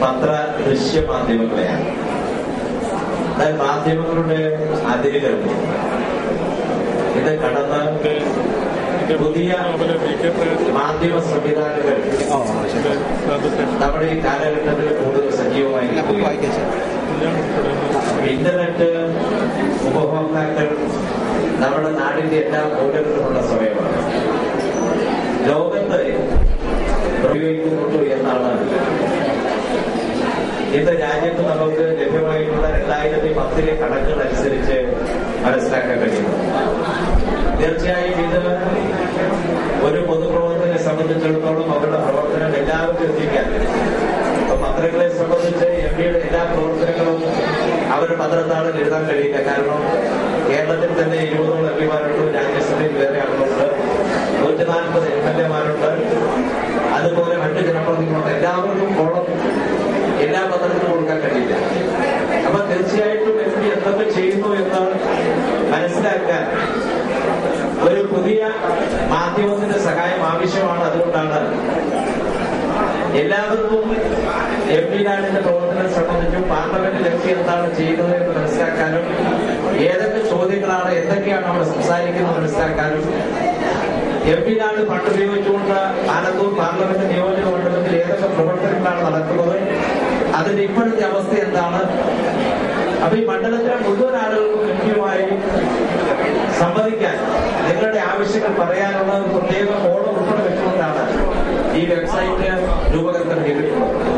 പത്ര ദൃശ്യ മാധ്യമങ്ങളെയാണ് അതായത് മാധ്യമങ്ങളുടെ അതിരുകൾ ഇത് കടന്ന് പുതിയ മാധ്യമ സംവിധാനങ്ങൾ നമ്മുടെ ഈ കാലഘട്ടത്തിൽ കൂടുതൽ സജീവമായി ഇന്റർനെറ്റ് ഉപഭോക്താക്കൾ നമ്മുടെ നാടിന്റെ എല്ലാ മൂലങ്ങളിലുമുള്ള സമയമാണ് ലോകത്ത് പ്രയോഗിക്കുന്നുള്ളൂ എന്നാണ് ഇന്ന് രാജ്യത്ത് നമുക്ക് ലഭ്യമായിട്ടുള്ള രണ്ടായിരത്തി പത്തിലെ കണക്കുകൾ അനുസരിച്ച് മനസ്സിലാക്കാൻ കഴിയുന്നു തീർച്ചയായും ഇത് ഒരു പൊതുപ്രവർത്തകനെ സംബന്ധിച്ചിടത്തോളം അവരുടെ പ്രവർത്തനം എല്ലാവർക്കും എത്തിക്കാൻ ഇപ്പൊ പത്രങ്ങളെ സംബന്ധിച്ച് എം പിയുടെ എല്ലാ പ്രവർത്തനങ്ങളും അവർ പത്രത്താളിൽ എഴുതാൻ കഴിയില്ല കാരണം കേരളത്തിൽ തന്നെ ഇരുപതോളം എം പിമാരുണ്ട് രാജ്യസഭയിൽ വേറെ ആളുകളുണ്ട് നൂറ്റി നാൽപ്പത് എം എൽ എമാരുണ്ട് അതുപോലെ മറ്റു ജനപ്രതിനിധികളുണ്ട് എല്ലാവർക്കും കോളം എല്ലാ പത്രത്തിനും കൊടുക്കാൻ കഴിയില്ല അപ്പൊ തീർച്ചയായിട്ടും എം പി എന്തൊക്കെ ചെയ്യുന്നു എന്ന് മനസ്സിലാക്കാൻ ഒരു പുതിയ മാധ്യമത്തിന്റെ സഹായം ആവശ്യമാണ് അതുകൊണ്ടാണ് എല്ലാവർക്കും എം പി ലാഡിന്റെ പ്രവർത്തനം സംബന്ധിച്ചും പാർലമെന്റിൽ എം പി എന്താണ് ചെയ്യുന്നത് എന്ന് മനസ്സിലാക്കാനും ഏതൊക്കെ ചോദ്യങ്ങളാണ് എന്തൊക്കെയാണ് അവിടെ സംസാരിക്കുന്നത് മനസ്സിലാക്കാനും എം പി ലാഡ് ഫണ്ട് ഉപയോഗിച്ചുകൊണ്ട് ആലത്തൂർ പാർലമെന്റ് നിയോജക മണ്ഡലത്തിൽ ഏതൊക്കെ പ്രവർത്തനങ്ങളാണ് നടക്കുന്നത് അതിന്റെ ഇപ്പോഴത്തെ അവസ്ഥ എന്താണ് അപ്പൊ ഈ മണ്ഡലത്തിലെ മുഴുവൻ ആളുകൾക്കും എം പിയുമായി സംവദിക്കാൻ നിങ്ങളുടെ ആവശ്യങ്ങൾ പറയാനുള്ള ഒരു പ്രത്യേക ഓളം ഉൾപ്പെടെ വെച്ചുകൊണ്ടാണ് ഈ വെബ്സൈറ്റ് രൂപകൽപ്പന ചെയ്തിട്ടുള്ളത്